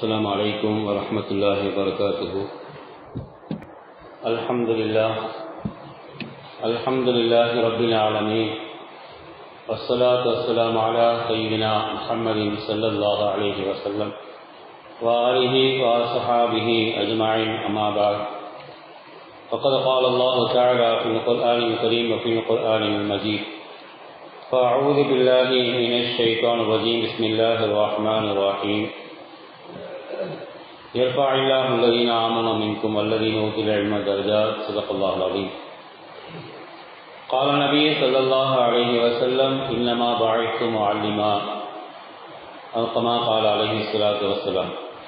السلام عليكم ورحمة الله وبركاته الحمد لله الحمد لله رب العالمين والصلاة والسلام على سيدنا محمد صلى الله عليه وسلم وآله وصحابه أجمعين أما بعد فقد قال الله تعالى في القرآن الكريم وفي القرآن المجيد فأعوذ بالله من الشيطان الرجيم بسم الله الرحمن الرحيم يرفع الله الذين آمنوا منكم والذين أوتوا العلم درجات صدق الله العظيم قال النبي صلى الله عليه وسلم إنما بعثت معلما أو كما قال عليه الصلاة والسلام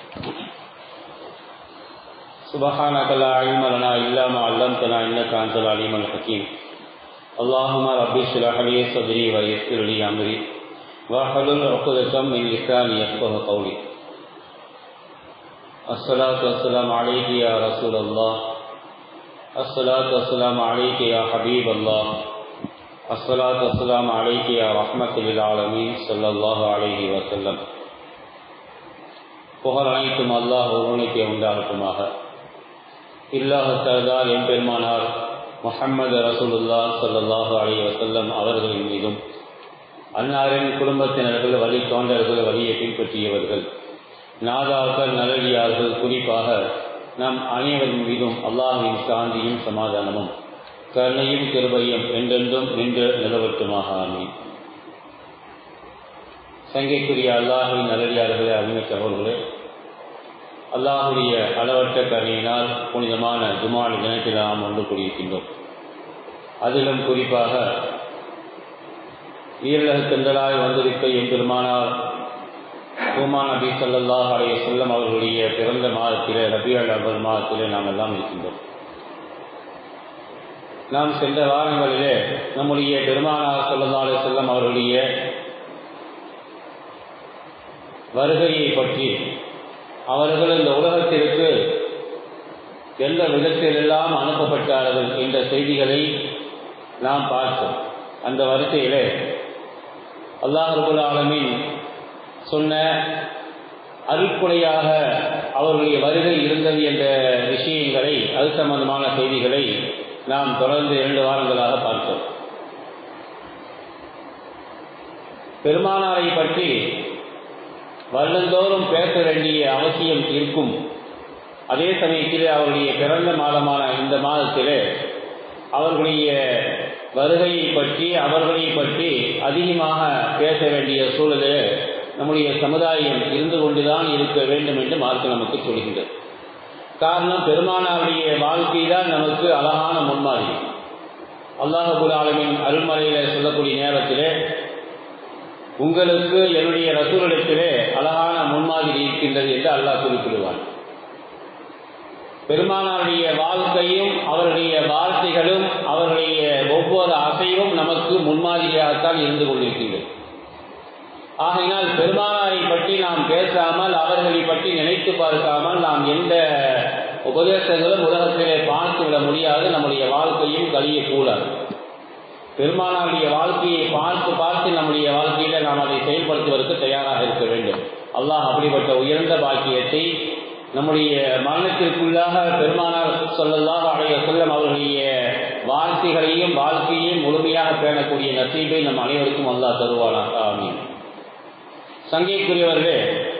سبحانك لا علم لنا إلا ما علمتنا إنك أنت العليم الحكيم اللهم رب اشرح لي صدري ويسر لي أمري واحلل عقدة من لساني يفقه قولي الصلاة والسلام عليك يا رسول الله الصلاة والسلام عليك يا حبيب الله الصلاة والسلام عليك يا رحمة للعالمين صلى الله عليه وسلم புகழ் அனைத்தும் அல்லாஹ் ஒருவனுக்கு உண்டாகட்டுமாக இல்லாஹ் சர்தார் எம்பெருமானார் முஹம்மது ரசூலுல்லா சல்லாஹூ அலி வசல்லம் அவர்களின் மீதும் அன்னாரின் குடும்பத்தினர்கள் வழி தோன்றர்கள் வழியை பின்பற்றியவர்கள் நாதாக்கள் நல்லடியார்கள் குறிப்பாக நம் அனைவரின் மீதும் அல்லாஹின் சாந்தியும் சமாதானமும் கருணையும் கிருபையும் என்றென்றும் நின்று நிலவட்டுமாக ஆமீன் சங்கைக்குரிய அல்லாஹின் நல்லடியார்களே அருமை சகோதரர்களே அல்லாஹுடைய அளவற்ற கருணையினால் புனிதமான ஜுமான் தினத்தில் நாம் ஒன்று கூடியிருக்கின்றோம் அதிலும் குறிப்பாக ஈரலக சென்றலாய் வந்திருக்க எம்பெருமானார் உமா நபி சல்லாஹ் அலைய செல்லம் அவர்களுடைய பிறந்த மாதத்திலே ரபியல் அபர் மாதத்திலே நாம் எல்லாம் இருக்கின்றோம் நாம் சென்ற வாரங்களிலே நம்முடைய பெருமானார் சொல்லல்லா அலைய செல்லம் அவர்களுடைய வருகையை பற்றி அவர்கள் இந்த உலகத்திற்கு எந்த விதத்திலெல்லாம் அனுப்பப்பட்டார்கள் என்ற செய்திகளை நாம் பார்த்தோம் அந்த வரிசையிலே அல்லாஹ் ஆலமின் சொன்ன அருட்கொலையாக அவர்களுடைய வருகை இருந்தது என்ற விஷயங்களை அது சம்பந்தமான செய்திகளை நாம் தொடர்ந்து இரண்டு வாரங்களாக பார்த்தோம் பெருமானாரை பற்றி வருடந்தோறும் பேச வேண்டிய அவசியம் இருக்கும் அதே சமயத்தில் அவருடைய பிறந்த மாதமான இந்த மாதத்திலே அவர்களுடைய வருகையை பற்றி அவர்களை பற்றி அதிகமாக பேச வேண்டிய சூழலில் நம்முடைய சமுதாயம் இருந்து கொண்டுதான் இருக்க வேண்டும் என்று மார்க்க நமக்கு சொல்கின்றது காரணம் பெருமானாருடைய வாழ்க்கை தான் நமக்கு அழகான முன்மாதிரி அல்லாஹபுல் ஆலமின் அருள்மலையில் சொல்லக்கூடிய நேரத்திலே உங்களுக்கு என்னுடைய ரசூலிடத்திலே அழகான முன்மாதிரி இருக்கின்றது என்று அல்லாஹ் குறிப்பிடுவார் பெருமானாருடைய வாழ்க்கையும் அவருடைய வார்த்தைகளும் அவருடைய ஒவ்வொரு அசைவும் நமக்கு முன்மாதிரியாகத்தான் இருந்து கொண்டிருக்கின்றது ஆகையினால் பெருமானாரை பற்றி நாம் பேசாமல் அவர்களை பற்றி நினைத்து பார்க்காமல் நாம் எந்த உபதேசங்களும் உலகத்திலே பார்த்து விட முடியாது நம்முடைய வாழ்க்கையும் கழியக்கூடாது பெருமானாருடைய வாழ்க்கையை பார்த்து பார்த்து நம்முடைய வாழ்க்கையில நாம் அதை செயல்படுத்துவதற்கு தயாராக இருக்க வேண்டும் அல்லாஹ் அப்படிப்பட்ட உயர்ந்த பாக்கியத்தை நம்முடைய மரணத்திற்குள்ளாக பெருமானார் சொல்லலாம் அடைய செல்லம் அவர்களுடைய வார்த்தைகளையும் வாழ்க்கையையும் முழுமையாக பேணக்கூடிய நசீபை நம் அனைவருக்கும் அல்லாஹ் தருவானாக ஆமீன் சங்கைக்குரியவர்களே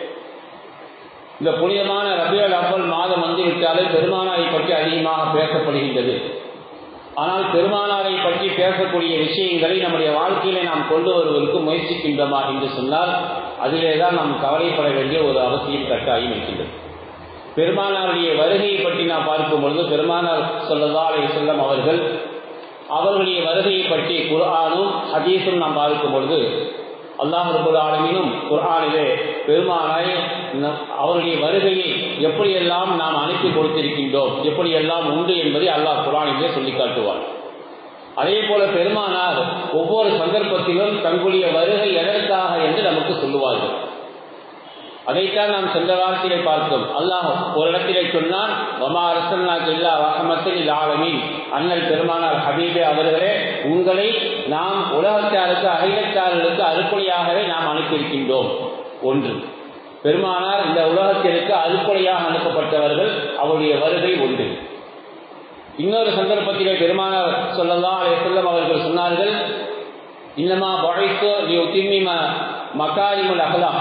இந்த புனிதமான ரபியல் அவ்வல் மாதம் வந்துவிட்டாலே பெருமானாரை பற்றி அதிகமாக பேசப்படுகின்றது ஆனால் பெருமானாரை பற்றி பேசக்கூடிய விஷயங்களை நம்முடைய வாழ்க்கையில நாம் கொண்டு வருவதற்கு முயற்சிக்கின்றோமா என்று சொன்னால் அதிலே தான் நாம் கவலைப்பட வேண்டிய ஒரு அவசியம் கட்டாயம் இருக்கின்றது பெருமானாருடைய வருகையை பற்றி நாம் பார்க்கும் பொழுது பெருமானார் சொல்லதா அலை செல்லம் அவர்கள் அவர்களுடைய வருகையை பற்றி குர்ஆனும் ஹதீஸும் நாம் பார்க்கும் பொழுது அல்லாஹ் ரபுல் ஆலமினும் குர்ஆனிலே பெருமானாய் அவருடைய வருகையை எப்படியெல்லாம் நாம் அனுப்பி கொடுத்திருக்கின்றோம் எப்படியெல்லாம் உண்டு என்பதை அல்லாஹ் குரானிலே சொல்லி காட்டுவார் அதே போல பெருமானார் ஒவ்வொரு சந்தர்ப்பத்திலும் தங்களுடைய வருகை எதற்காக என்று நமக்கு சொல்லுவார்கள் அதைத்தான் நாம் சென்ற வாரத்திலே பார்த்தோம் அல்லாஹ் ஒரு இடத்திலே சொன்னான் வமா அரசன்னாக்கு இல்லா ரஹமத்தில் ஆலமின் அண்ணல் பெருமானார் ஹபீபே அவர்களே உங்களை நாம் உலகத்தாருக்கு அகிலத்தார்களுக்கு அறுக்குழியாகவே நாம் அனுப்பியிருக்கின்றோம் ஒன்று பெருமானார் இந்த உலகத்திற்கு அறுப்படையாக அனுப்பப்பட்டவர்கள் அவருடைய வருகை ஒன்று இன்னொரு சந்தர்ப்பத்திலே பெருமானார் சொல்லலாம் அலை செல்லம் அவர்கள் சொன்னார்கள் இன்னமா பழைத்தோ நீ திம்மிம மக்காரிமுல் அகலாம்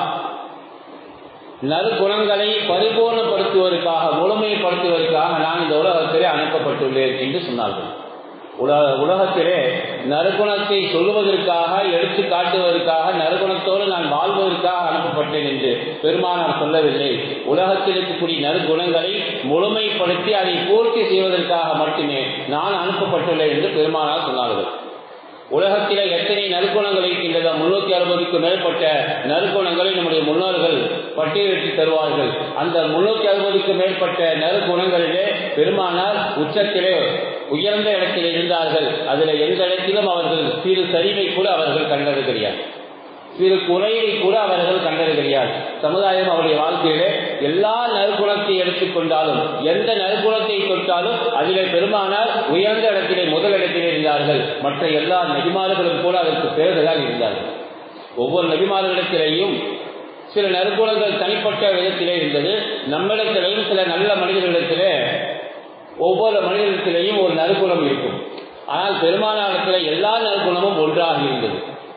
நற்குணங்களை பரிபூர்ணப்படுத்துவதற்காக முழுமைப்படுத்துவதற்காக நான் இந்த உலகத்திலே அனுப்பப்பட்டுள்ளேன் என்று சொன்னார்கள் உலக உலகத்திலே நறுகுணத்தை சொல்லுவதற்காக எடுத்து காட்டுவதற்காக நறுகுணத்தோடு நான் வாழ்வதற்காக அனுப்பப்பட்டேன் என்று பெருமானார் சொல்லவில்லை உலகத்தில் இருக்கக்கூடிய நறுகுணங்களை முழுமைப்படுத்தி அதை பூர்த்தி செய்வதற்காக மட்டுமே நான் அனுப்பப்பட்டுள்ளேன் என்று பெருமானார் சொன்னார்கள் உலகத்திலே எத்தனை நற்குணங்கள் இருக்கின்றதோ முன்னூத்தி அறுபதுக்கும் மேற்பட்ட நற்குணங்களை நம்முடைய முன்னோர்கள் பட்டியலிட்டு தருவார்கள் அந்த முன்னூத்தி அறுபதுக்கும் மேற்பட்ட நற்குணங்களிலே பெருமானார் உச்சத்திலே உயர்ந்த இடத்தில் இருந்தார்கள் அதில் எந்த இடத்திலும் அவர்கள் சிறு சரிவை கூட அவர்கள் கண்டது கிடையாது சிறு குறைவை கூட அவர்கள் கண்டது கிடையாது சமுதாயம் அவருடைய வாழ்க்கையிலே எல்லா நற்குணத்தை எடுத்துக்கொண்டாலும் எந்த நற்குணத்தை தொட்டாலும் அதிலே பெருமானார் உயர்ந்த இடத்திலே முதல் இடத்திலே இருந்தார்கள் மற்ற எல்லா நபிமார்களும் கூட அதற்கு பேருதான் இருந்தார்கள் ஒவ்வொரு நபிமார்களிடத்திலேயும் சில நற்குணங்கள் தனிப்பட்ட விதத்திலே இருந்தது நம்மிடத்திலேயும் சில நல்ல மனிதர்களிடத்திலே ஒவ்வொரு மனிதத்திலேயும் ஒரு நற்குணம் இருக்கும் ஆனால் பெருமானாரத்தில் எல்லா நற்குணமும் ஒன்றாக இருந்தது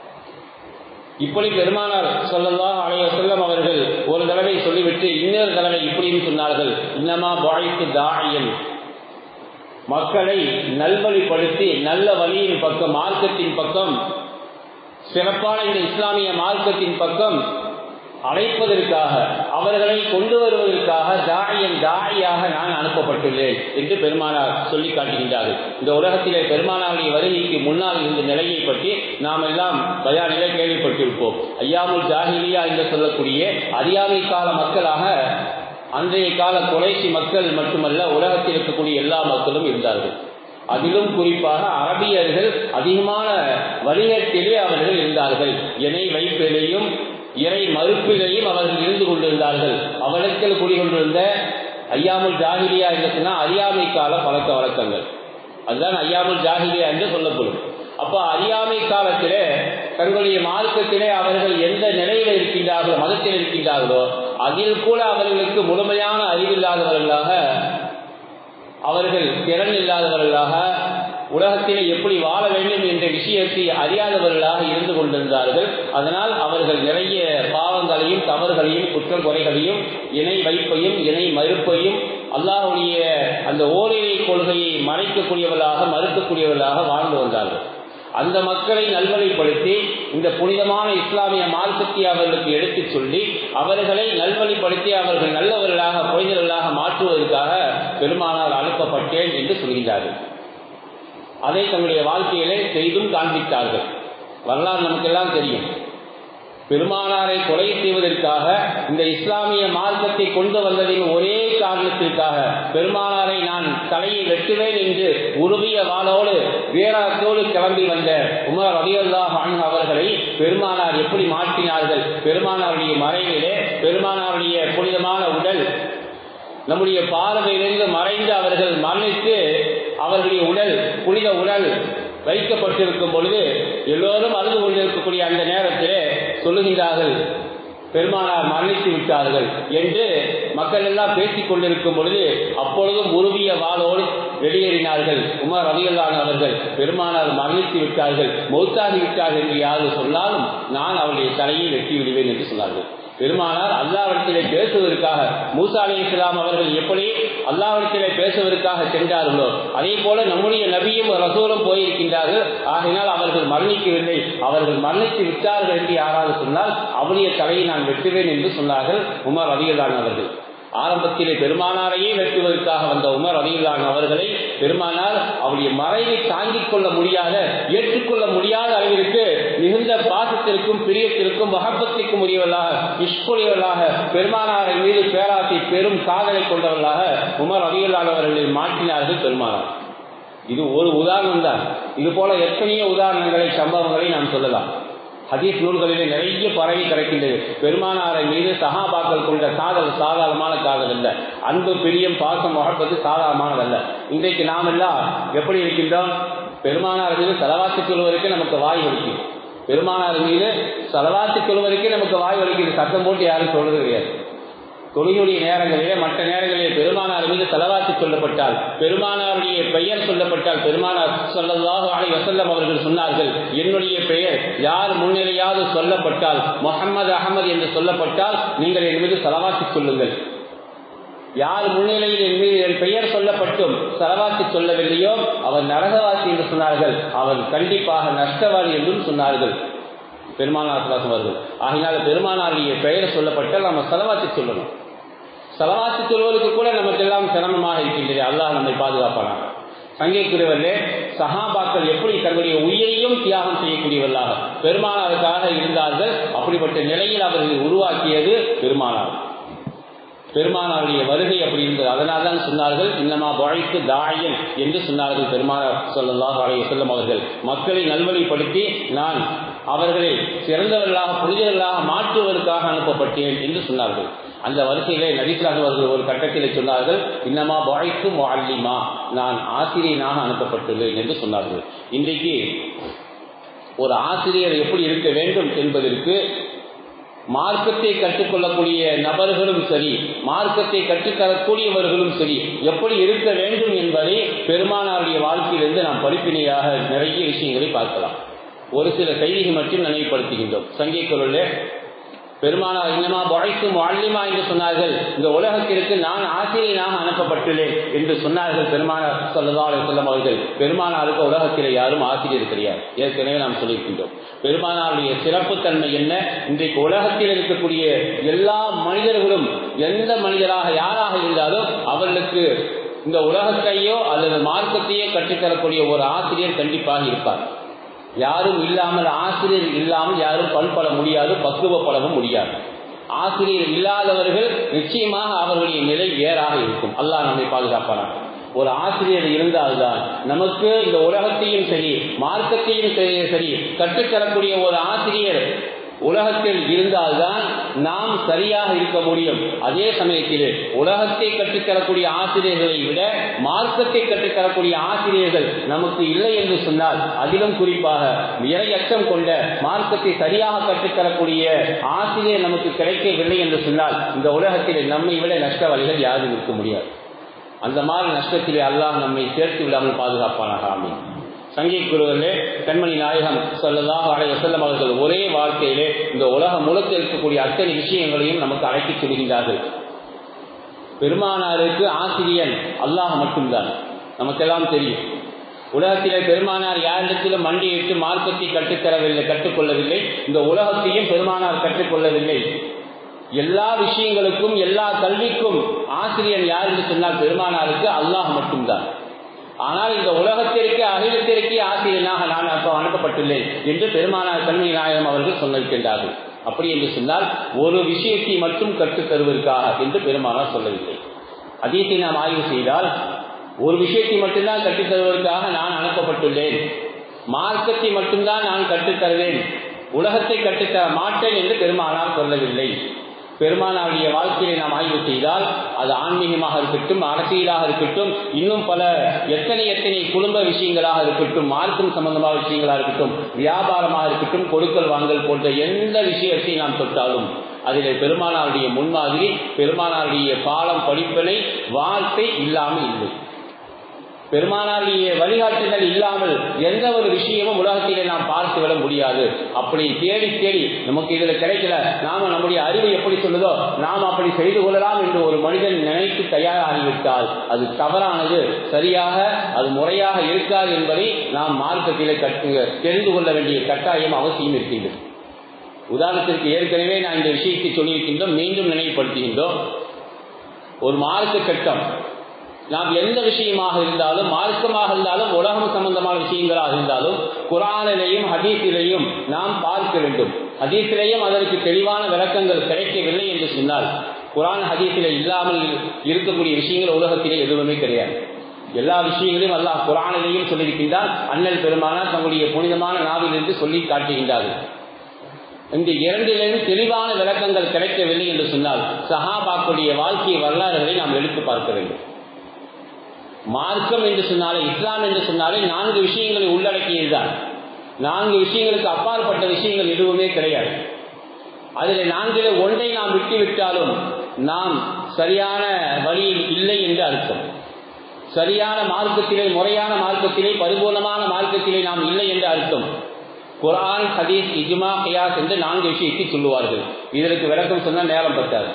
இப்படி பெருமானார் சொல்லலாம் அலைய செல்லம் அவர்கள் ஒரு தடவை சொல்லிவிட்டு இன்னொரு தடவை இப்படின்னு சொன்னார்கள் இன்னமா வாழ்த்து தாழியன் மக்களை நல்வழிப்படுத்தி நல்ல வழியின் பக்கம் மார்க்கத்தின் பக்கம் சிறப்பான இந்த இஸ்லாமிய மார்க்கத்தின் பக்கம் அழைப்பதற்காக அவர்களை கொண்டு வருவதற்காக தாயன் தாயாக நான் அனுப்பப்பட்டுள்ளேன் என்று பெருமானார் சொல்லி காட்டுகின்றார்கள் இந்த உலகத்திலே பெருமானாருடைய வருகைக்கு முன்னால் இருந்த நிலையை பற்றி நாம் எல்லாம் பயானிலே கேள்விப்பட்டிருப்போம் ஐயாமுல் ஜாஹிலியா என்று சொல்லக்கூடிய அறியாமை கால மக்களாக அன்றைய கால குறைசி மக்கள் மட்டுமல்ல உலகத்தில் இருக்கக்கூடிய எல்லா மக்களும் இருந்தார்கள் அதிலும் குறிப்பாக அரபியர்கள் அதிகமான வணிகத்திலே அவர்கள் இருந்தார்கள் இணை வைப்பிலேயும் இறை மறுப்பிலேயும் அவர்கள் இருந்து கொண்டிருந்தார்கள் அவலத்தில் குடிகொண்டிருந்த ஐயாமுல் ஜாகிலியா என்று சொன்னால் அறியாமை கால பழக்க வழக்கங்கள் அதுதான் ஐயாமுல் ஜாகிலியா என்று சொல்லப்படும் அப்போ அறியாமை காலத்திலே தங்களுடைய மார்க்கத்திலே அவர்கள் எந்த நிலையில் இருக்கின்றார்களோ மதத்தில் இருக்கின்றார்களோ அதில் கூட அவர்களுக்கு முழுமையான அறிவில்லாதவர்களாக அவர்கள் திறன் இல்லாதவர்களாக உலகத்திலே எப்படி வாழ வேண்டும் என்ற விஷயத்தை அறியாதவர்களாக இருந்து கொண்டிருந்தார்கள் அதனால் அவர்கள் நிறைய பாவங்களையும் தவறுகளையும் குற்றம் குறைகளையும் இணை வைப்பையும் இணை மறுப்பையும் அல்லாஹுடைய அந்த ஓரிரை கொள்கையை மறைக்கக்கூடியவர்களாக மறுக்கக்கூடியவர்களாக வாழ்ந்து வந்தார்கள் அந்த மக்களை நல்வழிப்படுத்தி இந்த புனிதமான இஸ்லாமிய மார்க்கத்தை அவர்களுக்கு எடுத்துச் சொல்லி அவர்களை நல்வழிப்படுத்தி அவர்கள் நல்லவர்களாக புனிதர்களாக மாற்றுவதற்காக பெருமானார் அனுப்பப்பட்டேன் என்று சொல்கின்றார்கள் அதை தங்களுடைய வாழ்க்கையிலே செய்தும் காண்பித்தார்கள் வரலாறு நமக்கெல்லாம் தெரியும் பெருமானாரை கொலை செய்வதற்காக இந்த இஸ்லாமிய மார்க்கத்தை கொண்டு வந்ததின் ஒரே காரணத்திற்காக பெருமானாரை நான் தலையை வெட்டுவேன் என்று உருவிய வாளோடு வீரத்தோடு கிளம்பி வந்த உமர் ரவியல்லாஹ் அவர்களை பெருமானார் எப்படி மாற்றினார்கள் பெருமானாருடைய மறைவிலே பெருமானாருடைய புனிதமான உடல் நம்முடைய பார்வையிலிருந்து மறைந்து அவர்கள் மரணித்து அவர்களுடைய உடல் புனித உடல் வைக்கப்பட்டிருக்கும் பொழுது எல்லோரும் அழுது கொண்டிருக்கக்கூடிய அந்த நேரத்திலே சொல்லுகின்றார்கள் பெருமானார் மரணித்து விட்டார்கள் என்று மக்கள் எல்லாம் பேசிக் கொண்டிருக்கும் பொழுது அப்பொழுதும் உருவிய வாளோடு வெளியேறினார்கள் உமர் ரவியல்லான் அவர்கள் பெருமானார் மரணித்து விட்டார்கள் மௌத்தாகி விட்டார்கள் என்று யாரும் சொன்னாலும் நான் அவருடைய தலையை வெட்டி விடுவேன் என்று சொன்னார்கள் பெருமானார் அல்லாவிடத்திலே பேசுவதற்காக மூசா அலி இஸ்லாம் அவர்கள் எப்படி அல்லாவிடத்திலே பேசுவதற்காக சென்றார்களோ அதே போல நம்முடைய நபியும் ரசூலும் போயிருக்கின்றார்கள் ஆகையினால் அவர்கள் மரணிக்கவில்லை அவர்கள் மரணித்து விட்டார்கள் என்று யாராவது சொன்னால் அவருடைய தலையை நான் வெட்டுவேன் என்று சொன்னார்கள் உமர் ரவியலான் அவர்கள் ஆரம்பத்திலே பெருமானாரையே வெட்டுவதற்காக வந்த உமர் அலியுல்லான் அவர்களை பெருமானார் அவருடைய மறைவை தாங்கிக் கொள்ள முடியாத ஏற்றுக்கொள்ள முடியாத அளவிற்கு மிகுந்த பாசத்திற்கும் பிரியத்திற்கும் மகப்பத்திற்கும் உரியவர்களாக இஷ்குரியவர்களாக பெருமானாரை மீது பேராசை பெரும் காதலை கொண்டவர்களாக உமர் அலியுல்லான் அவர்களை மாற்றினார்கள் பெருமானார் இது ஒரு உதாரணம் தான் இது போல எத்தனையோ உதாரணங்களை சம்பவங்களை நாம் சொல்லலாம் ஹதீஸ் நூல்களிலே நிறைய பரவி கிடக்கின்றது பெருமானாரை மீது சகாபாக்கள் கொண்ட காதல் சாதாரணமான காதல் அல்ல அன்பு பிரியம் பாசம் வளர்ப்பது சாதாரணமானதல்ல இன்றைக்கு நாம் எல்லாம் எப்படி இருக்கின்றோம் பெருமானார் மீது செலவாத்து கொள்வதற்கு நமக்கு வாய் வலிக்கும் பெருமானார் மீது செலவாத்து கொள்வதற்கு நமக்கு வாய் வலிக்குது சத்தம் போட்டு யாரும் சொல்றது கிடையாது தொழுகையுடைய நேரங்களிலே மற்ற நேரங்களிலே பெருமானார் மீது செலவாக்கி சொல்லப்பட்டால் பெருமானாருடைய பெயர் சொல்லப்பட்டால் பெருமானார் சொல்லதாக அலை வசல்லம் அவர்கள் சொன்னார்கள் என்னுடைய பெயர் யார் முன்னிலையாவது சொல்லப்பட்டால் முகமது அகமது என்று சொல்லப்பட்டால் நீங்கள் என் மீது செலவாக்கி சொல்லுங்கள் யார் முன்னிலையில் என் மீது என் பெயர் சொல்லப்பட்டும் செலவாக்கி சொல்லவில்லையோ அவர் நரகவாசி என்று சொன்னார்கள் அவர் கண்டிப்பாக நஷ்டவாதி என்றும் சொன்னார்கள் பெருமானார் அவர்கள் ஆகினால பெருமானாருடைய பெயர் சொல்லப்பட்டால் நம்ம செலவாக்கி சொல்லணும் செலவாக்கி சொல்வதற்கு கூட நமக்கு எல்லாம் சிரமமாக இருக்கின்றது அல்லாஹ் நம்மை பாதுகாப்பானாங்க சங்கைக்குரியவர்களே சஹாபாக்கள் எப்படி தங்களுடைய உயிரையும் தியாகம் செய்யக்கூடியவர்களாக பெருமானாருக்காக இருந்தார்கள் அப்படிப்பட்ட நிலையில் அவர்கள் உருவாக்கியது பெருமானார் பெருமானாருடைய வருகை அப்படி இருந்தது அதனால் தான் சொன்னார்கள் இன்னமா வாழ்த்து தாயன் என்று சொன்னார்கள் பெருமானார் சொல்லல்லாஹ் அலைய செல்லும் அவர்கள் மக்களை நல்வழிப்படுத்தி நான் அவர்களை சிறந்தவர்களாக புனிதர்களாக மாற்றுவதற்காக அனுப்பப்பட்டேன் என்று சொன்னார்கள் அந்த வரிசையிலே நபிசுலாக அவர்கள் ஒரு கட்டத்திலே சொன்னார்கள் இன்னமா வாழ்த்து வாழ்லிமா நான் ஆசிரியனாக அனுப்பப்பட்டுள்ளேன் என்று சொன்னார்கள் இன்றைக்கு ஒரு ஆசிரியர் எப்படி இருக்க வேண்டும் என்பதற்கு மார்க்கத்தை கற்றுக்கொள்ளக்கூடிய நபர்களும் சரி மார்க்கத்தை கற்றுத்தரக்கூடியவர்களும் சரி எப்படி இருக்க வேண்டும் என்பதை பெருமானாருடைய வாழ்க்கையிலிருந்து நாம் படிப்பினையாக நிறைய விஷயங்களை பார்க்கலாம் ஒரு சில செய்திகள் மட்டும் நினைவுபடுத்துகின்றோம் சங்கை குரலே பெருமானார் இன்னமா வாழ்த்தும் வாழ்லிமா என்று சொன்னார்கள் இந்த உலகத்திற்கு நான் ஆசிரியனாக அனுப்பப்பட்டுள்ளேன் என்று சொன்னார்கள் பெருமானார் சொல்லதாலே செல்லம் அவர்கள் பெருமானாருக்கு உலகத்திலே யாரும் ஆசிரியர் கிடையாது ஏற்கனவே நாம் சொல்லியிருக்கின்றோம் பெருமானாருடைய சிறப்புத்தன்மை என்ன இன்றைக்கு உலகத்தில் இருக்கக்கூடிய எல்லா மனிதர்களும் எந்த மனிதராக யாராக இருந்தாலும் அவர்களுக்கு இந்த உலகத்தையோ அல்லது மார்க்கத்தையோ கற்றுத்தரக்கூடிய ஒரு ஆசிரியர் கண்டிப்பாக இருப்பார் யாரும் இல்லாமல் ஆசிரியர் இல்லாமல் யாரும் பண்பட முடியாது பக்குவப்படவும் முடியாது ஆசிரியர் இல்லாதவர்கள் நிச்சயமாக அவர்களுடைய நிலை வேறாக இருக்கும் அல்லாஹ் நம்மை பாதுகாப்பானார் ஒரு ஆசிரியர் இருந்தால்தான் நமக்கு இந்த உலகத்தையும் சரி மார்க்கத்தையும் சரி கற்றுத்தரக்கூடிய ஒரு ஆசிரியர் உலகத்தில் இருந்தால்தான் நாம் சரியாக இருக்க முடியும் அதே சமயத்தில் உலகத்தை கற்றுத்தரக்கூடிய ஆசிரியர்களை விட மார்க்கத்தை கற்றுத்தரக்கூடிய ஆசிரியர்கள் நமக்கு இல்லை என்று சொன்னால் அதிலும் குறிப்பாக இறையச்சம் கொண்ட மார்க்கத்தை சரியாக கற்றுத்தரக்கூடிய ஆசிரியர் நமக்கு கிடைக்கவில்லை என்று சொன்னால் இந்த உலகத்தில் நம்மை விட நஷ்டவாளிகள் யாரும் இருக்க முடியாது அந்த மாதிரி நஷ்டத்திலே அல்லாஹ் நம்மை சேர்த்து விடாமல் பாதுகாப்பானாக ஆமீன் சங்கை குருவிலே கண்மணி நாயகம் சொல்லதாக அடைய செல்லம் அவர்கள் ஒரே வாழ்க்கையிலே இந்த உலகம் முழுக்க இருக்கக்கூடிய அத்தனை விஷயங்களையும் நமக்கு அழைத்து சொல்கின்றார்கள் பெருமானாருக்கு ஆசிரியன் அல்லாஹ் மட்டும்தான் நமக்கெல்லாம் தெரியும் உலகத்திலே பெருமானார் யாரிடத்திலும் மண்டியிட்டு மார்க்கத்தை கற்றுத்தரவில்லை கற்றுக்கொள்ளவில்லை இந்த உலகத்தையும் பெருமானார் கற்றுக்கொள்ளவில்லை எல்லா விஷயங்களுக்கும் எல்லா கல்விக்கும் ஆசிரியர் யார் என்று சொன்னால் பெருமானாருக்கு அல்லாஹ் மட்டும்தான் ஆனால் இந்த உலகத்திற்கு அகிலத்திற்கே ஆசிரியனாக நான் அப்போ அனுப்பப்பட்டுள்ளேன் என்று பெருமானார் கண்மை நாயகம் அவர்கள் சொல்லியிருக்கின்றார்கள் அப்படி என்று சொன்னால் ஒரு விஷயத்தை மட்டும் கற்றுத் தருவதற்காக என்று பெருமானார் சொல்லவில்லை அதீத்தை நாம் ஆய்வு செய்தால் ஒரு விஷயத்தை மட்டும்தான் கற்றுத் தருவதற்காக நான் அனுப்பப்பட்டுள்ளேன் மார்க்கத்தை மட்டும்தான் நான் கற்றுத்தருவேன் உலகத்தை கற்றுத்தர மாட்டேன் என்று பெருமானார் சொல்லவில்லை பெருமானாருடைய வாழ்க்கையை நாம் ஆய்வு செய்தால் அது ஆன்மீகமாக இருக்கட்டும் அரசியலாக இருக்கட்டும் இன்னும் பல எத்தனை எத்தனை குடும்ப விஷயங்களாக இருக்கட்டும் மார்க்கம் சம்பந்தமான விஷயங்களாக இருக்கட்டும் வியாபாரமாக இருக்கட்டும் கொடுக்கல் வாங்கல் போன்ற எந்த விஷயத்தை நாம் தொட்டாலும் அதில் பெருமானாருடைய முன்மாதிரி பெருமானாருடைய பாலம் படிப்பினை வாழ்க்கை இல்லாமல் இல்லை பெருமானாருடைய வழிகாட்டுதல் இல்லாமல் எந்த ஒரு விஷயமும் உலகத்திலே நாம் பார்த்து விட முடியாது அப்படி தேடி தேடி நமக்கு இதுல கிடைக்கல நாம நம்முடைய அறிவு எப்படி சொல்லுதோ நாம் அப்படி செய்து கொள்ளலாம் என்று ஒரு மனிதன் நினைத்து தயாராகிவிட்டால் அது தவறானது சரியாக அது முறையாக இருக்காது என்பதை நாம் மார்க்கத்திலே கற்று தெரிந்து கொள்ள வேண்டிய கட்டாயம் அவசியம் இருக்கின்றது உதாரணத்திற்கு ஏற்கனவே நான் இந்த விஷயத்தை சொல்லியிருக்கின்றோம் மீண்டும் நினைவுபடுத்துகின்றோம் ஒரு மார்க்க கட்டம் நாம் எந்த விஷயமாக இருந்தாலும் மார்க்கமாக இருந்தாலும் உலகம் சம்பந்தமான விஷயங்களாக இருந்தாலும் குரானிலையும் ஹதீஸிலையும் நாம் பார்க்க வேண்டும் ஹதீஸிலேயும் அதற்கு தெளிவான விளக்கங்கள் கிடைக்கவில்லை என்று சொன்னால் குரான் ஹதீஸில் இல்லாமல் இருக்கக்கூடிய விஷயங்கள் உலகத்திலே எதுவுமே கிடையாது எல்லா விஷயங்களையும் அல்லாஹ் குரானிலையும் சொல்லியிருக்கின்றார் அண்ணல் பெருமானார் தங்களுடைய புனிதமான நாவிலிருந்து சொல்லி காட்டுகின்றார்கள் இந்த இரண்டிலிருந்து தெளிவான விளக்கங்கள் கிடைக்கவில்லை என்று சொன்னால் சஹாபாக்குடைய வாழ்க்கை வரலாறுகளை நாம் எடுத்து பார்க்க வேண்டும் மார்க்கம் என்று சொன்னாலே இஸ்லாம் என்று சொன்னாலே நான்கு விஷயங்களை உள்ளடக்கியதுதான் நான்கு விஷயங்களுக்கு அப்பாற்பட்ட விஷயங்கள் எதுவுமே கிடையாது அதில் நான்கிலே ஒன்றை நாம் விட்டு விட்டாலும் நாம் சரியான வழியில் இல்லை என்று அர்த்தம் சரியான மார்க்கத்திலே முறையான மார்க்கத்திலே பரிபூர்ணமான மார்க்கத்திலே நாம் இல்லை என்று அர்த்தம் குரான் ஹதீஸ் இஜ்மா கியாஸ் என்று நான்கு விஷயத்தை சொல்லுவார்கள் இதற்கு விளக்கம் சொன்னால் நேரம் பத்தாது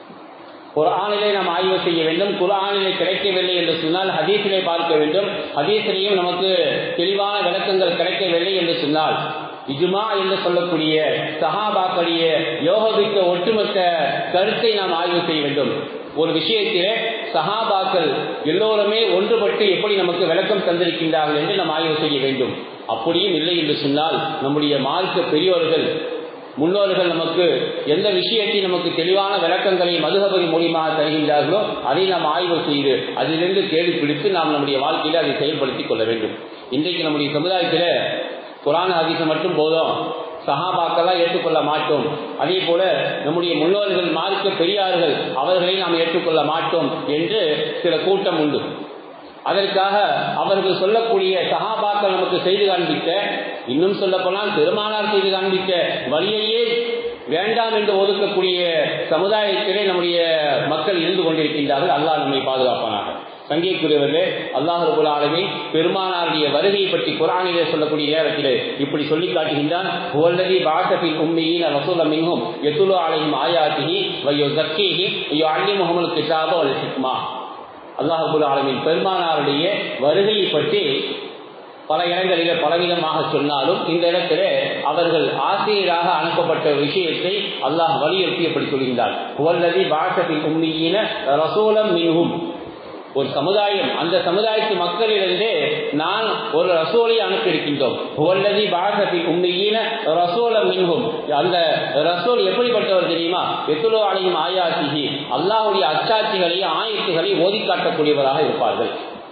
குரானிலே நாம் ஆய்வு செய்ய வேண்டும் குரானிலே கிடைக்கவில்லை என்று சொன்னால் ஹதீஸிலே பார்க்க வேண்டும் ஹதீஸிலேயும் நமக்கு தெளிவான விளக்கங்கள் கிடைக்கவில்லை என்று சொன்னால் இஜுமா என்று சொல்லக்கூடிய சஹாபாக்களிய யோகவிக்க ஒட்டுமொத்த கருத்தை நாம் ஆய்வு செய்ய வேண்டும் ஒரு விஷயத்திலே சஹாபாக்கள் எல்லோருமே ஒன்றுபட்டு எப்படி நமக்கு விளக்கம் தந்திருக்கின்றார்கள் என்று நாம் ஆய்வு செய்ய வேண்டும் அப்படியும் இல்லை என்று சொன்னால் நம்முடைய மார்க்க பெரியோர்கள் முன்னோர்கள் நமக்கு எந்த விஷயத்தை நமக்கு தெளிவான விளக்கங்களை மதுகபதி மூலியமாக தருகின்றார்களோ அதை நாம் ஆய்வு செய்து அதிலிருந்து கேள்வி பிடித்து நாம் நம்முடைய வாழ்க்கையில் அதை செயல்படுத்திக் கொள்ள வேண்டும் இன்றைக்கு நம்முடைய சமுதாயத்தில் குரான் ஹதீஸ் மட்டும் போதும் சகாபாக்கெல்லாம் ஏற்றுக்கொள்ள மாட்டோம் அதே போல நம்முடைய முன்னோர்கள் மார்க்க பெரியார்கள் அவர்களை நாம் ஏற்றுக்கொள்ள மாட்டோம் என்று சில கூட்டம் உண்டு அதற்காக அவர்கள் சொல்லக்கூடிய சகாபாக்கள் நமக்கு செய்து காண்பித்த இன்னும் சொல்ல போனால் பெருமானார் செய்து காண்பித்த வழியையே வேண்டாம் என்று ஒதுக்கக்கூடிய சமுதாயத்திலே நம்முடைய மக்கள் இருந்து கொண்டிருக்கின்றார்கள் அல்லாஹ் நம்மை பாதுகாப்பானாக சங்கியக்குரியவர்களே அல்லாஹ் ரபுல் ஆலமி பெருமானாருடைய வருகை பற்றி குரானிலே சொல்லக்கூடிய நேரத்தில் இப்படி சொல்லி காட்டுகின்றான் ஓல்லதி பாசபில் உண்மையின் ரசூல மின்ஹும் எத்துலு ஆலையும் ஆயாத்திஹி வையோ ஜக்கீஹி வையோ அள்ளி முகமல் கிசாபோ அல் ஹிக்மா அல்லாஹபுல் ஆலமின் பெருமானாருடைய வருகையை பற்றி பல இடங்களில் பலவிதமாக சொன்னாலும் இந்த இடத்துல அவர்கள் ஆசிரியராக அனுப்பப்பட்ட விஷயத்தை அல்லாஹ் வலியுறுத்தி எப்படி சொல்கின்றார் ஓல்லதி பாசபில் உண்மையின ரசூலம் மின்ஹும் ஒரு சமுதாயம் அந்த சமுதாயத்து மக்களிலிருந்தே நான் ஒரு ரசோலை அனுப்பியிருக்கின்றோம் ஒல்லதி பாரதத்தில் உண்மையின ரசோலம் மின்கும் அந்த ரசோல் எப்படிப்பட்டவர் தெரியுமா எத்துலோ அலையும் ஆயாத்திகி அல்லாவுடைய அச்சாட்சிகளையும் ஆயத்துகளையும் ஓதி காட்டக்கூடியவராக இருப்பார்கள்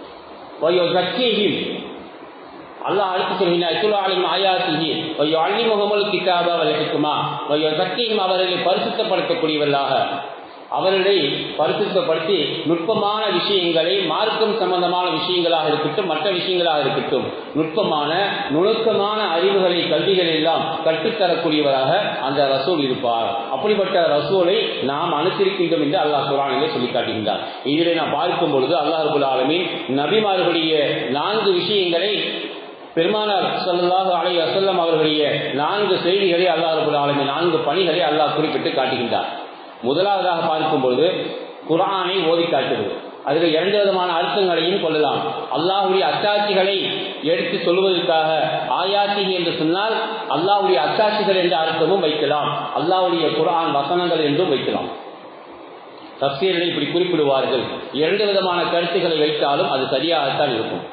வயோ சக்கியும் அல்லாஹ் அடுத்து சொல்கிறார் எத்துலோ அலையும் ஆயாத்திகி வயோ அள்ளி முகமல் கிட்டாபா வலிக்குமா வயோ சக்கியும் அவர்களை பரிசுத்தப்படுத்தக்கூடியவர்களாக அவர்களை பரிசுத்தப்படுத்தி நுட்பமான விஷயங்களை மார்க்கம் சம்பந்தமான விஷயங்களாக இருக்கட்டும் மற்ற விஷயங்களாக இருக்கட்டும் நுட்பமான நுணுக்கமான அறிவுகளை கல்விகள் எல்லாம் கற்றுத்தரக்கூடியவராக அந்த ரசூல் இருப்பார் அப்படிப்பட்ட ரசூலை நாம் அனுசரிக்கின்றோம் என்று அல்லாஹ் குரானிலே சொல்லி காட்டுகின்றார் இதிலே நாம் பார்க்கும் பொழுது அல்லாஹ் ரபுல் ஆலமின் நபிமார்களுடைய நான்கு விஷயங்களை பெருமானார் சல்லாஹு அலை அசல்லம் அவர்களுடைய நான்கு செய்திகளை அல்லாஹ் ரபுல் ஆலமின் நான்கு பணிகளை அல்லாஹ் குறிப்பிட்டு காட்டுகின்றார் முதலாவதாக பார்க்கும்போது குரானை ஓதி காட்டுவது அதில் இரண்டு விதமான அர்த்தங்களையும் கொள்ளலாம் அல்லாஹுடைய அத்தாட்சிகளை எடுத்து சொல்வதற்காக ஆயாத்தி என்று சொன்னால் அல்லாஹுடைய அத்தாட்சிகள் என்ற அர்த்தமும் வைக்கலாம் அல்லாஹுடைய குரான் வசனங்கள் என்றும் வைக்கலாம் தப்சீர்கள் இப்படி குறிப்பிடுவார்கள் இரண்டு விதமான கருத்துக்களை வைத்தாலும் அது சரியாகத்தான் இருக்கும்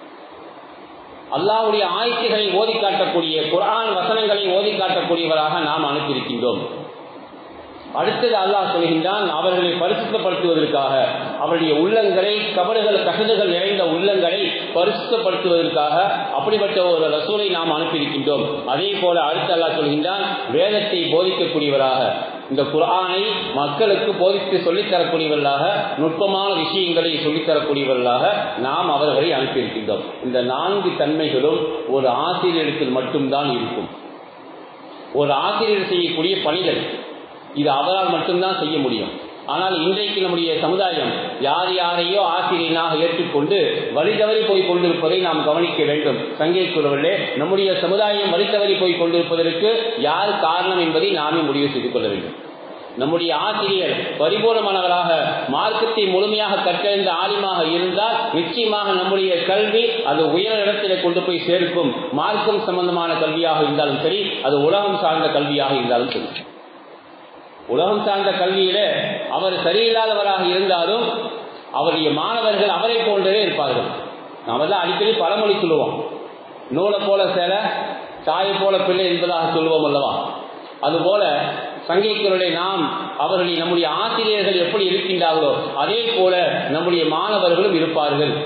அல்லாவுடைய ஆயத்துகளை ஓதி காட்டக்கூடிய குரான் வசனங்களை ஓதி காட்டக்கூடியவராக நாம் அனுப்பியிருக்கின்றோம் அடுத்தது அல்லாஹ் சொல்கின்றான் அவர்களை பரிசுத்தப்படுத்துவதற்காக அவருடைய உள்ளங்களை கபடுகள் கசடுகள் நிறைந்த உள்ளங்களை பரிசுத்தப்படுத்துவதற்காக அப்படிப்பட்ட ஒரு ரசூலை நாம் அனுப்பியிருக்கின்றோம் அதே போல அடுத்து அல்லாஹ் சொல்கின்றான் வேதத்தை போதிக்கக்கூடியவராக இந்த குரானை மக்களுக்கு போதித்து சொல்லித்தரக்கூடியவர்களாக நுட்பமான விஷயங்களை சொல்லித்தரக்கூடியவர்களாக நாம் அவர்களை அனுப்பியிருக்கின்றோம் இந்த நான்கு தன்மைகளும் ஒரு ஆசிரியரிடத்தில் மட்டும்தான் இருக்கும் ஒரு ஆசிரியர் செய்யக்கூடிய பணிகள் இது அவரால் மட்டும்தான் செய்ய முடியும் ஆனால் இன்றைக்கு நம்முடைய சமுதாயம் யார் யாரையோ ஆசிரியனாக ஏற்றுக்கொண்டு வழிதவறி போய் கொண்டிருப்பதை நாம் கவனிக்க வேண்டும் சங்கேக்குறவர்களே நம்முடைய சமுதாயம் வழிதவறி போய் கொண்டிருப்பதற்கு யார் காரணம் என்பதை நாமே முடிவு செய்து கொள்ள வேண்டும் நம்முடைய ஆசிரியர் பரிபூர்ணமானவராக மார்க்கத்தை முழுமையாக கற்றறிந்த ஆலிமாக இருந்தால் நிச்சயமாக நம்முடைய கல்வி அது உயர் இடத்திலே கொண்டு போய் சேர்க்கும் மார்க்கம் சம்பந்தமான கல்வியாக இருந்தாலும் சரி அது உலகம் சார்ந்த கல்வியாக இருந்தாலும் சரி உலகம் சார்ந்த கல்வியில அவர் சரியில்லாதவராக இருந்தாலும் அவருடைய மாணவர்கள் அவரை போன்றே இருப்பார்கள் நாம தான் அடிக்கடி பழமொழி சொல்லுவோம் நூலை போல சேலை தாயை போல பிள்ளை என்பதாக சொல்லுவோம் அல்லவா அதுபோல சங்கீக்குரலை நாம் அவர்களை நம்முடைய ஆசிரியர்கள் எப்படி இருக்கின்றார்களோ அதே போல நம்முடைய மாணவர்களும் இருப்பார்கள்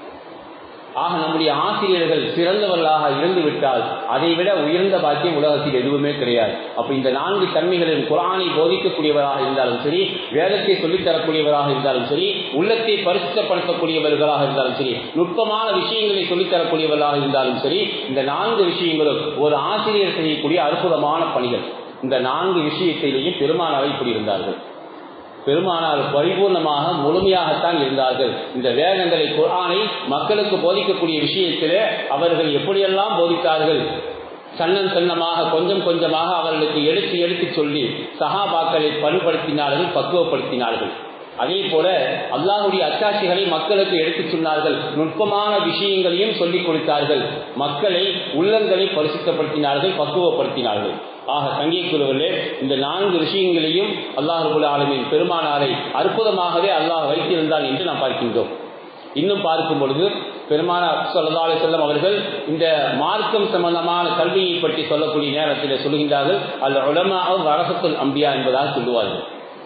ஆக நம்முடைய ஆசிரியர்கள் சிறந்தவர்களாக இருந்து விட்டால் அதை விட உயர்ந்த பாக்கியம் உலகத்தில் எதுவுமே கிடையாது அப்ப இந்த நான்கு தன்மைகளின் குரானை போதிக்கக்கூடியவராக இருந்தாலும் சரி வேதத்தை சொல்லித்தரக்கூடியவராக இருந்தாலும் சரி உள்ளத்தை பரிசுத்தப்படுத்தக்கூடியவர்களாக இருந்தாலும் சரி நுட்பமான விஷயங்களை சொல்லித்தரக்கூடியவர்களாக இருந்தாலும் சரி இந்த நான்கு விஷயங்களும் ஒரு ஆசிரியர் செய்யக்கூடிய அற்புதமான பணிகள் இந்த நான்கு விஷயத்திலேயும் பெருமானாவை இப்படி இருந்தார்கள் பெருமானார் பரிபூர்ணமாக முழுமையாகத்தான் இருந்தார்கள் இந்த வேதங்களை குரானை மக்களுக்கு போதிக்கக்கூடிய விஷயத்திலே அவர்கள் எப்படியெல்லாம் போதித்தார்கள் சன்னன் சன்னமாக கொஞ்சம் கொஞ்சமாக அவர்களுக்கு எடுத்து எடுத்து சொல்லி சகாபாக்களை பலுப்படுத்தினார்கள் பக்குவப்படுத்தினார்கள் அதே போல அல்லாஹுடைய அத்தாட்சிகளை மக்களுக்கு எடுத்துச் சொன்னார்கள் நுட்பமான விஷயங்களையும் சொல்லிக் கொடுத்தார்கள் மக்களை உள்ளங்களை பரிசுத்தப்படுத்தினார்கள் பக்குவப்படுத்தினார்கள் ஆக சங்கீக்குழுவிலே இந்த நான்கு விஷயங்களையும் அல்லாஹுபுல் ஆலமின் பெருமானாரை அற்புதமாகவே அல்லாஹ் வைத்திருந்தான் என்று நாம் பார்க்கின்றோம் இன்னும் பார்க்கும் பொழுது பெருமானார் சொல்லா செல்லம் அவர்கள் இந்த மார்க்கம் சம்பந்தமான கல்வியை பற்றி சொல்லக்கூடிய நேரத்தில் சொல்கின்றார்கள் அல்ல உலமாவும் அரசத்துல் அம்பியா என்பதாக சொல்லுவார்கள்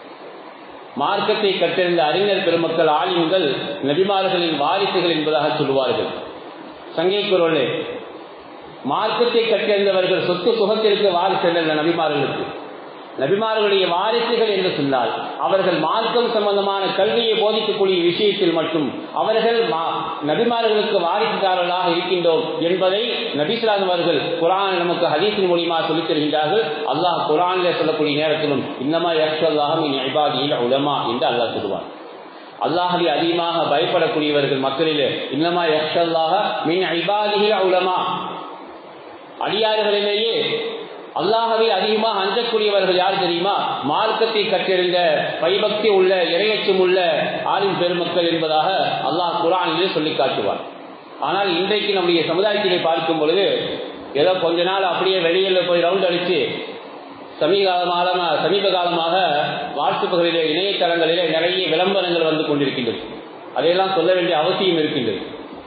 மார்க்கத்தை கற்றறிந்த அறிஞர் பெருமக்கள் ஆலிம்கள் நபிமார்களின் வாரிசுகள் என்பதாக சொல்லுவார்கள் சங்கை குரலே மார்க்கத்தை கற்றறிந்தவர்கள் சொத்து சுகத்திற்கு வாரிசுகள் நபிமார்களுக்கு நபிமார்களுடைய வாரிசுகள் என்று சொன்னால் அவர்கள் மார்க்கம் சம்பந்தமான கல்வியை போதிக்கக்கூடிய விஷயத்தில் மட்டும் அவர்கள் நபிமார்களுக்கு வாரிசுதாரர்களாக இருக்கின்றோம் என்பதை நபிஸ்லாம் அவர்கள் குரான் நமக்கு ஹதீஸின் மூலியமாக சொல்லித் தருகின்றார்கள் அல்லாஹ் குரானில் சொல்லக்கூடிய நேரத்திலும் இன்னமா யக்ஷல்லாஹம் இன் ஐபாதியில் உலமா என்று அல்லாஹ் சொல்லுவார் அல்லாஹை அதிகமாக பயப்படக்கூடியவர்கள் மக்களிலே இன்னமா யக்ஷல்லாக மின் ஐபாதியில் உலமா அடியாறுகளிலேயே அல்லாஹவை அதிகமாக அஞ்சக்கூடியவர்கள் யார் தெரியுமா மார்க்கத்தை கற்றறிந்த பயபக்தி உள்ள இரையச்சம் உள்ள ஆளும் பெருமக்கள் என்பதாக அல்லாஹ் குரானிலே சொல்லி காட்டுவார் ஆனால் இன்றைக்கு நம்முடைய சமுதாயத்திலே பார்க்கும் பொழுது ஏதோ கொஞ்ச நாள் அப்படியே வெளியில் போய் ரவுண்ட் அடித்து சமீப காலமாக சமீப காலமாக வாட்ஸ்அப்புகளிலே இணையதளங்களிலே நிறைய விளம்பரங்கள் வந்து கொண்டிருக்கின்றது அதையெல்லாம் சொல்ல வேண்டிய அவசியம் இருக்கின்றது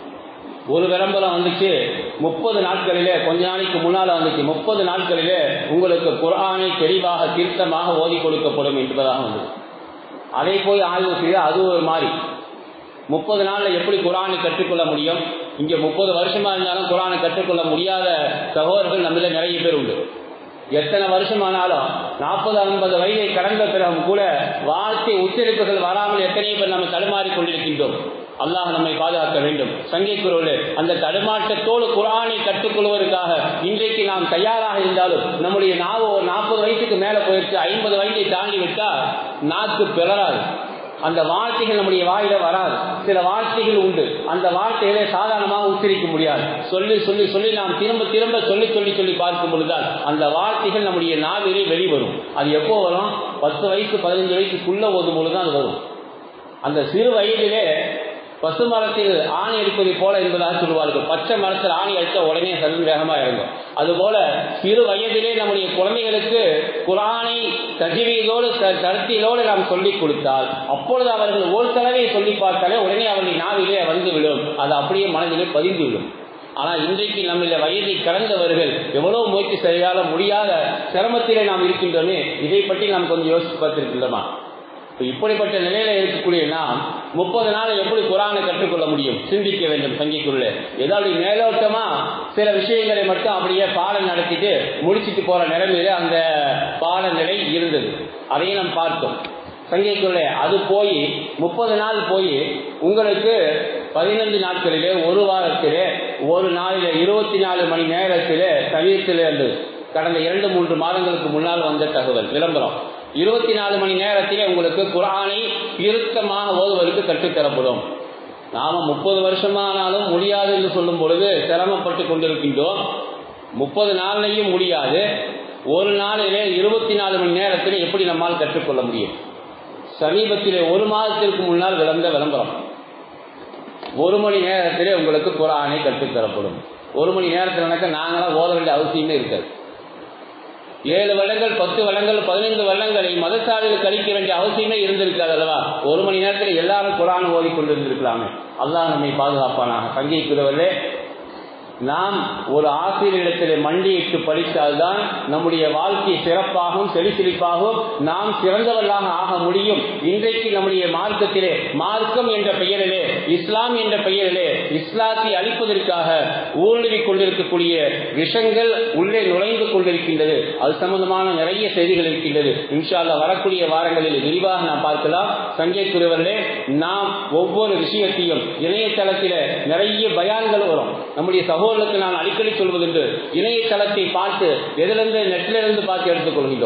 ஒரு விளம்பரம் வந்துச்சு முப்பது நாட்களிலே கொஞ்ச நாளைக்கு முன்னால் வந்துச்சு முப்பது நாட்களிலே உங்களுக்கு குரானை தெளிவாக தீர்த்தமாக ஓதி கொடுக்கப்படும் என்பதாக வந்தது அதை போய் ஆய்வு செய்து அது ஒரு மாதிரி முப்பது நாளில் எப்படி குரானை கற்றுக்கொள்ள முடியும் இங்கே முப்பது வருஷமா இருந்தாலும் குரானை கற்றுக்கொள்ள முடியாத சகோதரர்கள் நம்மள நிறைய பேர் உண்டு எத்தனை வருஷமானாலும் நாற்பது ஐம்பது வயதை கடந்த பிறகும் கூட வார்த்தை உச்சரிப்புகள் வராமல் எத்தனை பேர் நம்ம தடுமாறி கொண்டிருக்கின்றோம் அல்லாஹ் நம்மை பாதுகாக்க வேண்டும் சங்கை குரல் அந்த தடுமாற்றத்தோடு குரானை கற்றுக்கொள்வதற்காக இன்றைக்கு நாம் தயாராக இருந்தாலும் நம்முடைய நாவு ஒரு நாற்பது வயசுக்கு மேல போயிடுச்சு ஐம்பது வயதை தாண்டி விட்டா நாக்கு பிளராது அந்த வார்த்தைகள் நம்முடைய வாயில வராது சில வார்த்தைகள் உண்டு அந்த வார்த்தைகளை சாதாரணமாக உச்சரிக்க முடியாது சொல்லி சொல்லி சொல்லி நாம் திரும்ப திரும்ப சொல்லி சொல்லி சொல்லி பார்க்கும் பொழுதுதான் அந்த வார்த்தைகள் நம்முடைய நாவிலே வெளிவரும் அது எப்போ வரும் பத்து வயசு பதினஞ்சு வயசுக்குள்ள ஓதும் பொழுதுதான் அது வரும் அந்த சிறு வயதிலே பசு மரத்தில் ஆணி எடுப்பதை போல என்பதாக சொல்லுவார்கள் பச்சை மரத்தில் ஆணி அடித்த உடனே சதுர வேகமாக இறங்கும் அதுபோல சிறு வயதிலே நம்முடைய குழந்தைகளுக்கு குரானை தஜிவியதோடு கருத்திலோடு நாம் சொல்லிக் கொடுத்தால் அப்பொழுது அவர்கள் ஒரு தடவை சொல்லி பார்த்தாலே உடனே அவர்கள் நாவிலே வந்து விடும் அது அப்படியே மனதிலே பதிந்து விடும் ஆனால் இன்றைக்கு நம்மள வயதை கடந்தவர்கள் எவ்வளவு முயற்சி செய்யாத முடியாத சிரமத்திலே நாம் இருக்கின்றோமே இதை பற்றி நாம் கொஞ்சம் யோசித்து பார்த்திருக்கின்றோமா இப்படிப்பட்ட நிலையில இருக்கக்கூடிய நாம் முப்பது நாள் எப்படி குரானை கற்றுக்கொள்ள முடியும் சிந்திக்க வேண்டும் சங்கிக்குள்ள ஏதாவது மேலோட்டமா சில விஷயங்களை மட்டும் அப்படியே பாடம் நடத்திட்டு முடிச்சிட்டு போற நிலைமையில அந்த பாடநிலை இருந்தது அதையும் நாம் பார்த்தோம் சங்கைக்குள்ள அது போய் முப்பது நாள் போய் உங்களுக்கு பதினைந்து நாட்களிலே ஒரு வாரத்திலே ஒரு நாளிலே இருபத்தி நாலு மணி நேரத்திலே சமீபத்திலே இருந்தது கடந்த இரண்டு மூன்று மாதங்களுக்கு முன்னால் வந்த தகவல் விளம்பரம் இருபத்தி நாலு மணி நேரத்திலே உங்களுக்கு குரானை திருத்தமாக ஓதுவதற்கு கற்றுத்தரப்படும் நாம முப்பது வருஷமானாலும் முடியாது என்று சொல்லும் பொழுது சிரமப்பட்டு கொண்டிருக்கின்றோம் முப்பது நாள்லையும் முடியாது ஒரு நாளிலே இருபத்தி நாலு மணி நேரத்தில் எப்படி நம்மால் கற்றுக்கொள்ள முடியும் சமீபத்திலே ஒரு மாதத்திற்கு முன்னால் விளந்த விளம்பரம் ஒரு மணி நேரத்திலே உங்களுக்கு குரானை கற்றுத்தரப்படும் ஒரு மணி நேரத்தில் நடக்க நாங்களாம் ஓத வேண்டிய அவசியமே இருக்காது ஏழு வருடங்கள் பத்து வருடங்கள் பதினைந்து வருடங்களை மதச்சாலையில் கழிக்க வேண்டிய அவசியமே இருந்திருக்காது அல்லவா ஒரு மணி நேரத்தில் எல்லாரும் குரான் ஓதி கொண்டிருந்திருக்கலாமே அல்லாஹ் நம்மை பாதுகாப்பானாக தங்கை குரவர்களே நாம் ஒரு ஆசிரியரிடத்தில் மண்டியிட்டு படித்தால்தான் நம்முடைய வாழ்க்கை சிறப்பாகவும் செழிசெழிப்பாகவும் நாம் சிறந்தவர்களாக ஆக முடியும் இன்றைக்கு நம்முடைய மார்க்கத்திலே மார்க்கம் என்ற பெயரிலே இஸ்லாம் என்ற பெயரிலே இஸ்லாத்தை அழிப்பதற்காக ஊடுருவி கொண்டிருக்கக்கூடிய விஷங்கள் உள்ளே நுழைந்து கொண்டிருக்கின்றது அது சம்பந்தமான நிறைய செய்திகள் இருக்கின்றது இன்ஷால்லா வரக்கூடிய வாரங்களில் விரிவாக நாம் பார்க்கலாம் சஞ்சய் குருவர்களே நாம் ஒவ்வொரு விஷயத்தையும் இணையதளத்தில் நிறைய பயான்கள் வரும் நம்முடைய சகோதரர்களுக்கு நான் அடிக்கடி சொல்வதுண்டு இணையதளத்தை பார்த்து எதிலிருந்து நெட்டிலிருந்து பார்த்து எடுத்துக் கொள்கின்றோம்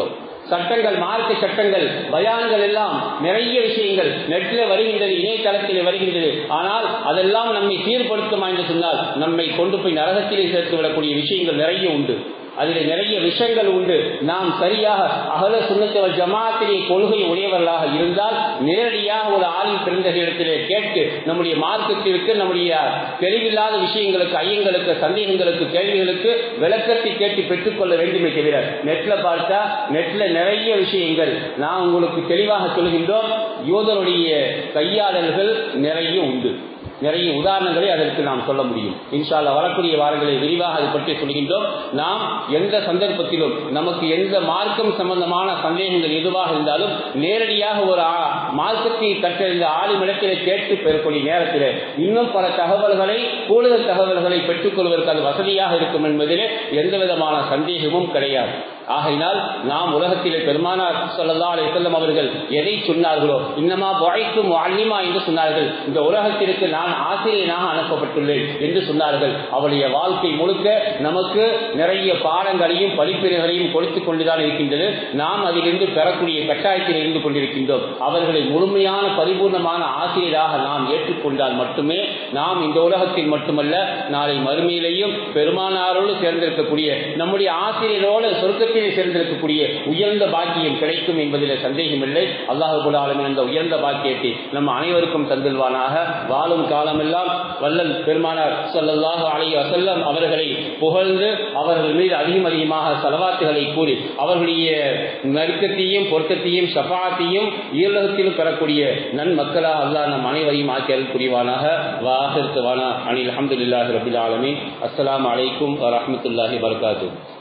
சட்டங்கள் மார்க்க சட்டங்கள் பயான்கள் எல்லாம் நிறைய விஷயங்கள் நெட்ல வருகின்றது இணையதளத்தில் வருகின்றது ஆனால் அதெல்லாம் நம்மை சீர்படுத்துமா என்று சொன்னால் நம்மை கொண்டு போய் நரகத்திலே சேர்த்து விடக்கூடிய விஷயங்கள் நிறைய உண்டு அதில் நிறைய விஷயங்கள் உண்டு நாம் சரியாக அகல சுண்ணத்தவர் ஜமாத்திலே கொள்கை உடையவர்களாக இருந்தால் நேரடியாக ஒரு ஆளின் பிறந்தகளிடத்திலே கேட்டு நம்முடைய மார்க்கத்திற்கு நம்முடைய தெளிவில்லாத விஷயங்களுக்கு ஐயங்களுக்கு சந்தேகங்களுக்கு கேள்விகளுக்கு விளக்கத்தை கேட்டு பெற்றுக்கொள்ள வேண்டுமே தவிர நெட்ல பார்த்தா நெட்ல நிறைய விஷயங்கள் நான் உங்களுக்கு தெளிவாக சொல்கின்றோம் யூதருடைய கையாளர்கள் நிறைய உண்டு நிறைய உதாரணங்களை அதற்கு நாம் சொல்ல முடியும் இன்ஷால்ல வரக்கூடிய வாரங்களில் விரிவாக அது பற்றி சொல்கின்றோம் நாம் எந்த சந்தர்ப்பத்திலும் நமக்கு எந்த மார்க்கம் சம்பந்தமான சந்தேகங்கள் எதுவாக இருந்தாலும் நேரடியாக ஒரு மார்க்கத்தை கற்றறிந்த ஆளுமிடத்திலே கேட்டு பெறக்கூடிய நேரத்தில் இன்னும் பல தகவல்களை கூடுதல் தகவல்களை பெற்றுக்கொள்வதற்கு அது வசதியாக இருக்கும் என்பதிலே எந்த விதமான சந்தேகமும் கிடையாது ஆகையினால் நாம் உலகத்திலே பெருமானார் சொல்லல்லா செல்லம் அவர்கள் எதை சொன்னார்களோ இன்னமா வாய்க்கும் அல்லிமா என்று சொன்னார்கள் இந்த உலகத்திற்கு நான் ஆசிரியனாக அனுப்பப்பட்டுள்ளேன் என்று சொன்னார்கள் அவருடைய வாழ்க்கை முழுக்க நமக்கு நிறைய பாடங்களையும் படிப்பினைகளையும் கொடுத்துக் கொண்டுதான் இருக்கின்றது நாம் அதிலிருந்து பெறக்கூடிய கட்டாயத்தில் இருந்து கொண்டிருக்கின்றோம் அவர்களை முழுமையான பரிபூர்ணமான ஆசிரியராக நாம் ஏற்றுக்கொண்டால் மட்டுமே நாம் இந்த உலகத்தில் மட்டுமல்ல நாளை மறுமையிலேயும் பெருமானாரோடு சேர்ந்திருக்கக்கூடிய நம்முடைய ஆசிரியரோடு சொர்க்கத்தில் வாழ்க்கையை சேர்ந்திருக்கக்கூடிய உயர்ந்த பாக்கியம் கிடைக்கும் என்பதில் சந்தேகமில்லை அல்லாஹு ஆலமின் அந்த உயர்ந்த பாக்கியத்தை நம்ம அனைவருக்கும் தந்துள்வானாக வாழும் காலமெல்லாம் வல்லல் பெருமானார் சொல்லல்லாஹு அலைய வசல்லம் அவர்களை புகழ்ந்து அவர்கள் மீது அதிகம் அதிகமாக செலவாத்துகளை கூறி அவர்களுடைய நெருக்கத்தையும் பொருத்தத்தையும் சபாத்தையும் ஈழகத்திலும் பெறக்கூடிய நன்மக்களாக அல்லாஹ் நம் அனைவரையும் ஆக்கியல் புரிவானாக வாஹிர்த்துவானா அனில் அஹமதுல்லாஹி ரபில் ஆலமின் அஸ்லாம் அலைக்கும் வரமத்துல்லாஹி வரகாத்து